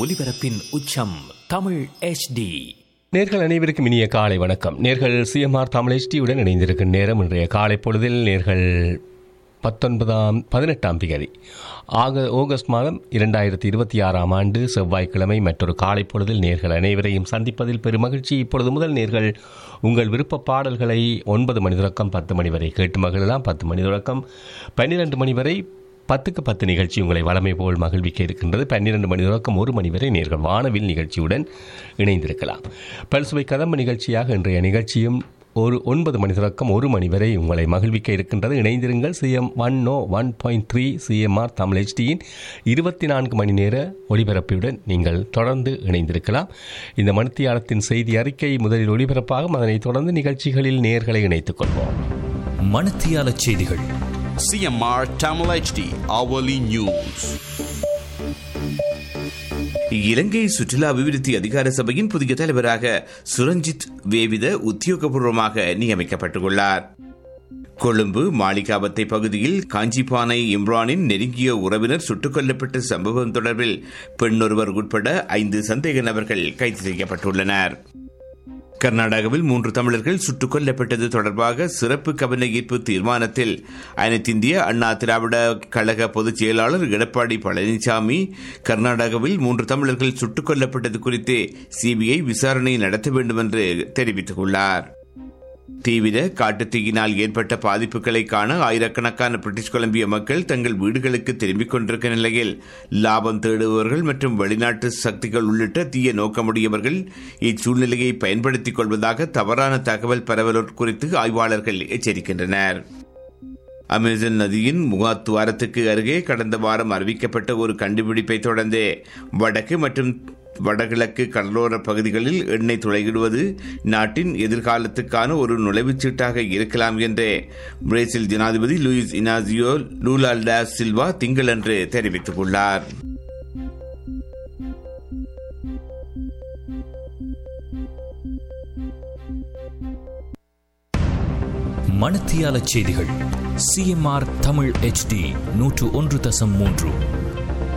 ஒலிபரப்பின் உச்சம் தமிழ் HD நேர்கள் அனைவருக்கும் இனிய காலை வணக்கம் நேர்கள் சிஎம்ஆர் தமிழ் HDயுடன் இணைந்திருக்கும் நேரம் இன்றைய காலை பொழுதில் நேர்கள் பத்தொன்பதாம் பதினெட்டாம் திகதி ஆக ஆகஸ்ட் மாதம் இரண்டாயிரத்தி இருபத்தி ஆறாம் ஆண்டு செவ்வாய்க்கிழமை மற்றொரு காலை பொழுதில் நேர்கள் அனைவரையும் சந்திப்பதில் பெருமகிழ்ச்சி இப்பொழுது முதல் நேர்கள் உங்கள் விருப்ப பாடல்களை ஒன்பது மணி தொடக்கம் பத்து மணி வரை கேட்டு மகிழலாம் பத்து மணி தொடக்கம் பன்னிரண்டு மணி வரை பத்துக்கு பத்து நிகழ்ச்சி உங்களை வளமை போல் மகிழ்விக்க இருக்கின்றது பன்னிரண்டு மணி தொடக்கம் ஒரு மணி வரை நேர்கள் வானவில் நிகழ்ச்சியுடன் இணைந்திருக்கலாம் பல்சுவை கதம்பு நிகழ்ச்சியாக இன்றைய நிகழ்ச்சியும் ஒரு ஒன்பது மணி தொடக்கம் ஒரு மணி வரை உங்களை மகிழ்விக்க இருக்கின்றது இணைந்திருங்கள் CM one no one point three CMR Tamil ஹெச்டியின் இருபத்தி நான்கு மணி நேர ஒளிபரப்புடன் நீங்கள் தொடர்ந்து இணைந்திருக்கலாம் இந்த மணித்தியாலத்தின் செய்தி அறிக்கை முதலில் ஒளிபரப்பாகும் அதனைத் தொடர்ந்து நிகழ்ச்சிகளில் நேர்களை இணைத்துக் கொள்வோம் மணத்தியால செய்திகள் CMR Tamil HD hourly news. இலங்கை சுற்றுலா அபிவிருத்தி அதிகார சபையின் புதிய தலைவராக சுரஞ்சித் வேவித உத்தியோகபூர்வமாக நியமிக்கப்பட்டுள்ளார் கொழும்பு மாளிகாவத்தை பகுதியில் காஞ்சிபானை இம்ரானின் நெருங்கிய உறவினர் சுட்டுக் கொல்லப்பட்ட சம்பவம் தொடர்பில் பெண்ணொருவர் உட்பட ஐந்து சந்தேக நபர்கள் கைது செய்யப்பட்டுள்ளனர் கர்நாடகாவில் மூன்று தமிழர்கள் சுட்டுக் கொல்லப்பட்டது தொடர்பாக சிறப்பு கவன ஈர்ப்பு தீர்மானத்தில் அனைத்திந்திய அண்ணா திராவிட கழக பொதுச் செயலாளர் எடப்பாடி பழனிசாமி கர்நாடகாவில் மூன்று தமிழர்கள் சுட்டுக் கொல்லப்பட்டது குறித்து சிபிஐ விசாரணை நடத்த வேண்டும் என்று தெரிவித்துள்ளார் தீவிர காட்டுத்தீயினால் ஏற்பட்ட பாதிப்புகளை காண ஆயிரக்கணக்கான பிரிட்டிஷ் கொலம்பிய மக்கள் தங்கள் வீடுகளுக்கு திரும்பிக் கொண்டிருக்க நிலையில் லாபம் தேடுபவர்கள் மற்றும் வெளிநாட்டு சக்திகள் உள்ளிட்ட தீய நோக்கமுடையவர்கள் இச்சூழ்நிலையை பயன்படுத்திக் கொள்வதாக தவறான தகவல் பரவல் குறித்து ஆய்வாளர்கள் எச்சரிக்கின்றனர் அமேசான் நதியின் முகாத்துவாரத்துக்கு அருகே கடந்த வாரம் அறிவிக்கப்பட்ட ஒரு கண்டுபிடிப்பை தொடர்ந்து வடக்கு மற்றும் வடகிழக்கு கடலோர பகுதிகளில் எண்ணெய் துளையிடுவது நாட்டின் எதிர்காலத்துக்கான ஒரு நுழைவுச்சீட்டாக இருக்கலாம் என்று பிரேசில் ஜனாதிபதி லூயிஸ் இனாசியோ லூலால்டா சில்வா திங்களன்று தெரிவித்துள்ளார் மணத்தியால செய்திகள் சிஎம்ஆர் தமிழ் HD நூற்று ஒன்று தசம் மூன்று